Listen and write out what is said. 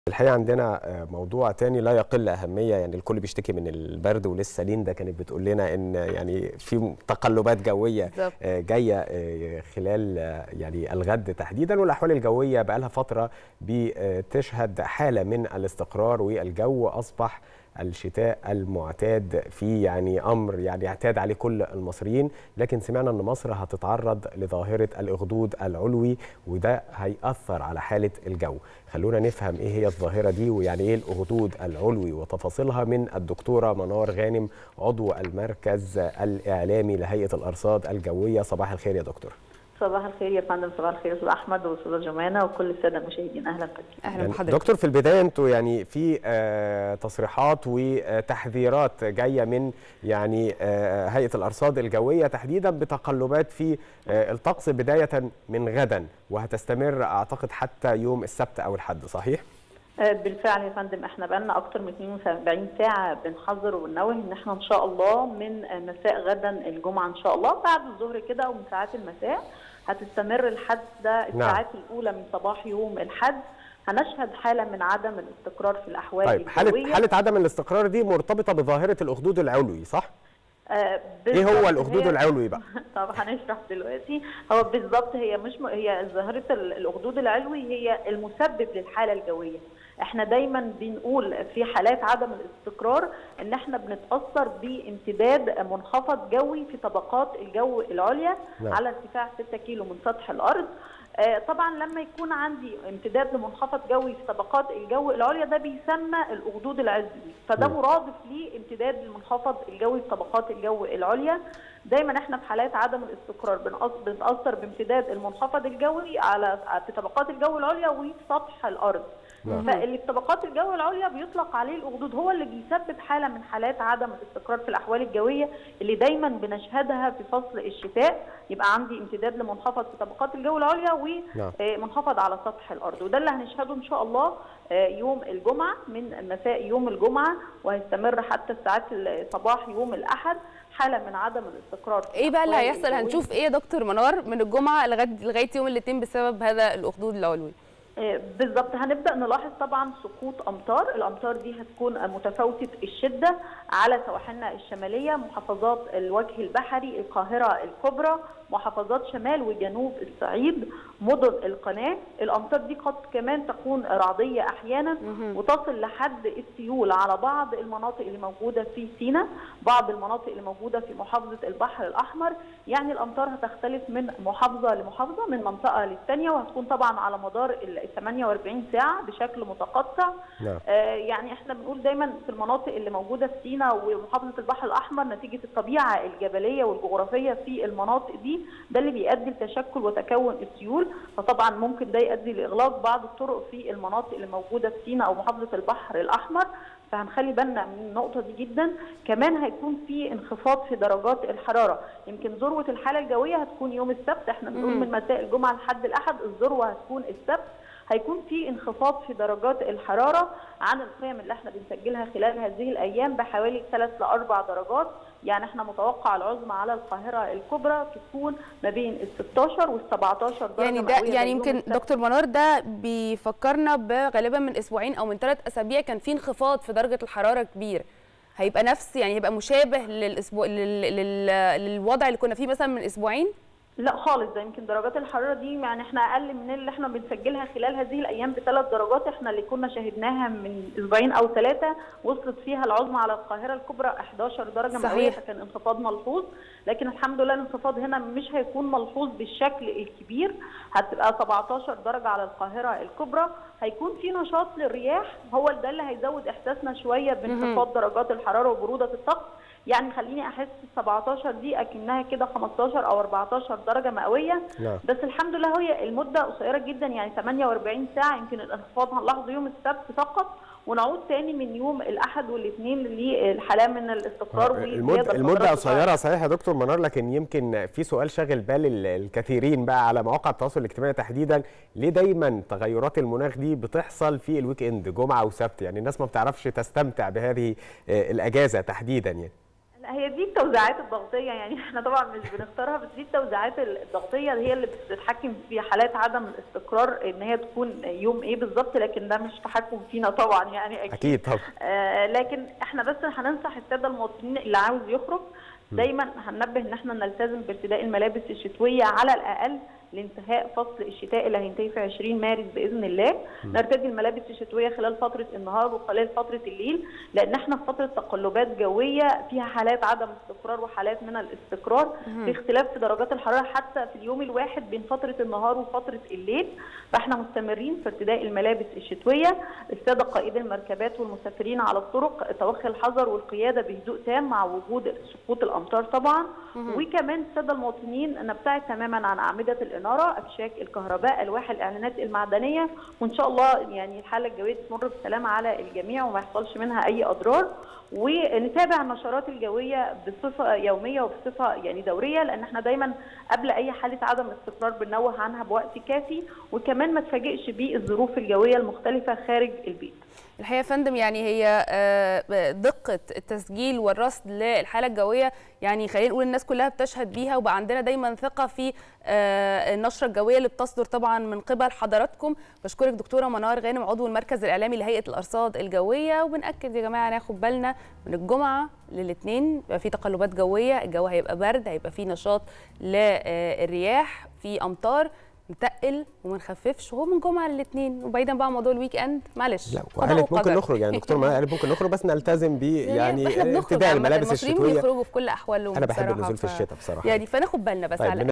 الحقيقه عندنا موضوع تاني لا يقل اهميه يعني الكل بيشتكي من البرد ولسه ليندا كانت بتقول لنا ان يعني في تقلبات جويه بالظبط. جايه خلال يعني الغد تحديدا والاحوال الجويه بقى لها فتره بتشهد حاله من الاستقرار والجو اصبح الشتاء المعتاد فيه يعني امر يعني اعتاد عليه كل المصريين لكن سمعنا ان مصر هتتعرض لظاهره الاخدود العلوي وده هياثر على حاله الجو خلونا نفهم ايه هي الظاهره دي ويعني ايه الاخدود العلوي وتفاصيلها من الدكتوره منار غانم عضو المركز الاعلامي لهيئه الارصاد الجويه صباح الخير يا دكتور صباح الخير يا فندم صباح الخير استاذ احمد واستاذه جمانه وكل الساده المشاهدين اهلا بك اهلا يعني بحضرتك دكتور في البدايه انتوا يعني في آه تصريحات وتحذيرات جايه من يعني آه هيئه الارصاد الجويه تحديدا بتقلبات في آه الطقس بدايه من غدا وهتستمر اعتقد حتى يوم السبت او الحد صحيح؟ آه، بالفعل يا فندم احنا بقالنا اكتر من 72 ساعه بنحذر وننوه ان احنا ان شاء الله من آه، مساء غدا الجمعه ان شاء الله بعد الظهر كده ومن ساعات المساء هتستمر الحد ده الساعات الاولى من صباح يوم الحد هنشهد حاله من عدم الاستقرار في الاحوال طيب حاله الجويه حاله عدم الاستقرار دي مرتبطه بظاهره الاخدود العلوي صح؟ آه، ايه بالظبط هو الاخدود هي- العلوي بقى؟ طب هنشرح دلوقتي هو بالظبط هي مش م... هي ظاهره ال- الاخدود العلوي هي المسبب للحاله الجويه احنا دايما بنقول في حالات عدم الاستقرار ان احنا بنتاثر بامتداد منخفض جوي في طبقات الجو العليا نعم. على ارتفاع 6 كيلو من سطح الارض آه، طبعا لما يكون عندي امتداد لمنخفض جوي في طبقات الجو العليا ده بيسمى الاخدود العزلي فده مم. مرادف لامتداد المنخفض الجوي في طبقات الجو العليا دايما احنا في حالات عدم الاستقرار بنأث- بنتاثر بامتداد المنخفض الجوي على في طبقات الجو العليا وفي سطح الارض نعم. فاللي في طبقات الجو العليا بيطلق عليه الاخدود هو اللي بيسبب حاله من حالات عدم الاستقرار في الاحوال الجويه اللي دايما بنشهدها في فصل الشتاء يبقى عندي امتداد لمنخفض في طبقات الجو العليا نعم. ومنخفض على سطح الارض وده اللي هنشهده ان شاء الله آه، يوم الجمعه من مساء يوم الجمعه وهيستمر حتى الساعات صباح يوم الاحد حاله من عدم الاستقرار في ايه بقى اللي الأحوال هيحصل الجوية. هنشوف ايه يا دكتور منار من الجمعه لغايه لغايه يوم الاثنين بسبب هذا الاخدود العلوي آه، بالظبط هنبدا نلاحظ طبعا سقوط امطار الامطار دي هتكون آه، متفاوته الشده على سواحلنا الشماليه محافظات الوجه البحري القاهره الكبرى محافظات شمال وجنوب الصعيد مدن القناه الامطار دي قد كمان تكون رعديه احيانا مهم. وتصل لحد السيول على بعض المناطق اللي موجوده في سيناء بعض المناطق اللي موجوده في محافظه البحر الاحمر يعني الامطار هتختلف من محافظه لمحافظه من منطقه للثانيه وهتكون طبعا على مدار ال 48 ساعه بشكل متقطع نعم آه، يعني احنا بنقول دايما في المناطق اللي موجوده في سيناء ومحافظه البحر الاحمر نتيجه الطبيعه الجبليه والجغرافيه في المناطق دي ده اللي بيؤدي لتشكل وتكون السيول فطبعا ممكن ده يؤدي لاغلاق بعض الطرق في المناطق اللي موجوده في سيناء او محافظه البحر الاحمر فهنخلي بالنا من النقطه دي جدا كمان هيكون في انخفاض في درجات الحراره يمكن ذروه الحاله الجويه هتكون يوم السبت احنا بنقول مم. من مساء الجمعه لحد الاحد الذروه هتكون السبت هيكون في انخفاض في درجات الحراره عن القيم اللي احنا بنسجلها خلال هذه الايام بحوالي 3 ل 4 درجات يعني احنا متوقع العظمى على القاهره الكبرى تكون ما بين ال 16 وال 17 درجه يعني ده مئوية يعني يوم يمكن السبت. دكتور منار ده بيفكرنا غالبا من اسبوعين او من ثلاث اسابيع كان في انخفاض في درجه الحراره كبير هيبقى نفس يعني هيبقى مشابه للاسبوع لل... لل... للوضع اللي كنا فيه مثلا من اسبوعين لا خالص ده يمكن درجات الحراره دي يعني احنا اقل من اللي احنا بنسجلها خلال هذه الايام بثلاث درجات احنا اللي كنا شاهدناها من اسبوعين او ثلاثه وصلت فيها العظمى على القاهره الكبرى 11 درجه صحيح. مئويه فكان انخفاض ملحوظ لكن الحمد لله الانخفاض هنا مش هيكون ملحوظ بالشكل الكبير هتبقى 17 درجه على القاهره الكبرى هيكون في نشاط للرياح هو ده اللي هيزود احساسنا شويه بانخفاض درجات الحراره وبروده الطقس يعني خليني احس 17 دي اكنها كده 15 او 14 درجه مئويه نعم بس الحمد لله هي المده قصيره جدا يعني 48 ساعه يمكن الانخفاض هنلاحظه يوم السبت فقط ونعود تاني من يوم الاحد والاثنين للحاله من الاستقرار المدة وزيادة المدة الفترات قصيرة صحيح يا دكتور منار لكن يمكن في سؤال شاغل بال ال- الكثيرين بقى على مواقع التواصل الاجتماعي تحديدا ليه دايما تغيرات المناخ دي بتحصل في الويك اند جمعة وسبت يعني الناس ما بتعرفش تستمتع بهذه آه، الأجازة تحديدا يعني لا هي دي التوزيعات الضغطيه يعني احنا طبعا مش بنختارها بس دي التوزيعات الضغطيه هي اللي بتتحكم في حالات عدم الاستقرار ان هي تكون يوم ايه بالظبط لكن ده مش تحكم فينا طبعا يعني اكيد, اكيد طبعا آه لكن احنا بس هننصح الساده المواطنين اللي عاوز يخرج دايما هننبه ان احنا نلتزم بارتداء الملابس الشتويه على الاقل لانتهاء فصل الشتاء اللي هينتهي في 20 مارس باذن الله نرتدي الملابس الشتويه خلال فتره النهار وخلال فتره الليل لان احنا في فتره تقلبات جويه فيها حالات عدم استقرار وحالات من الاستقرار في اختلاف في درجات الحراره حتى في اليوم الواحد بين فتره النهار وفتره الليل فاحنا مستمرين في ارتداء الملابس الشتويه الساده قائدي المركبات والمسافرين على الطرق توخي الحذر والقياده بهدوء تام مع وجود سقوط الامطار طبعا وكمان الساده المواطنين نبتعد تماما عن اعمده الاناره افشاك الكهرباء الواح الاعلانات المعدنيه وان شاء الله يعني الحاله الجويه تمر بسلام على الجميع وما يحصلش منها اي اضرار ونتابع النشرات الجويه بصفه يوميه وبصفه يعني دوريه لان احنا دايما قبل اي حاله عدم استقرار بننوه عنها بوقت كافي وكمان ما تفاجئش بالظروف الجويه المختلفه خارج البيت. الحقيقه يا فندم يعني هي دقه التسجيل والرصد للحاله الجويه يعني خلينا نقول الناس كلها بتشهد بيها وبقى عندنا دايما ثقه في النشره الجويه اللي بتصدر طبعا من قبل حضراتكم بشكرك دكتوره منار غانم عضو المركز الاعلامي لهيئه الارصاد الجويه وبناكد يا جماعه ناخد بالنا من الجمعه للاثنين يبقى في تقلبات جويه الجو هيبقى برد هيبقى في نشاط للرياح في امطار نتقل وما نخففش وهو من جمعه للاثنين وبعيدا بقى عن موضوع الويك اند معلش لا وقالت ممكن نخرج يعني دكتور ما قالت ممكن نخرج بس نلتزم ب يعني ارتداء الملابس الشتويه بيخرجوا في كل احوالهم انا بحب النزول في الشتاء بصراحه يعني فناخد بالنا بس طيب على